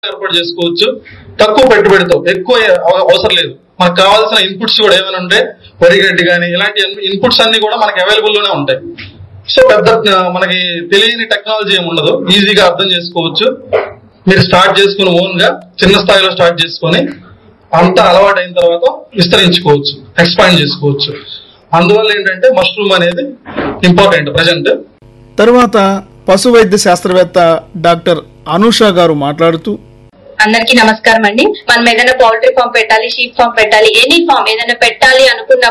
ఏర్పాటు చేసుకోవచ్చు తక్కువ పెట్టుబడితో ఎక్కువ అవ- అవసరం లేదు మనకు కావాల్సిన ఇన్పుట్స్ కూడా ఏమైనా ఉంటే వరి గడ్డి కానీ ఇలాంటి ఇన్పుట్స్ అన్ని కూడా మనకి అవైలబుల్ లోనే ఉంటాయి సో పెద్ద ఆ, మనకి తెలియని టెక్నాలజీ ఏమి ఉండదు ఈజీగా అర్థం చేసుకోవచ్చు మీరు స్టార్ట్ చేసుకుని ఓన్ గా చిన్న స్థాయిలో స్టార్ట్ చేసుకొని అంతా అలవాటు అయిన తర్వాత విస్తరించుకోవచ్చు ఎక్స్పాండ్ చేసుకోవచ్చు అందువల్ల ఏంటంటే మష్రూమ్ అనేది ఇంపార్టెంట్ ప్రజెంట్ తరువాత పశు వైద్య శాస్త్రవేత్త డాక్టర్ అనూష గారు మాట్లాడుతూ అందరికీ నమస్కారం అండి మనం ఏదైనా పౌల్ట్రీ ఫామ్ పెట్టాలి షీప్ ఫామ్ పెట్టాలి ఎనీ ఫామ్ ఏదైనా పెట్టాలి అనుకున్నప్పుడు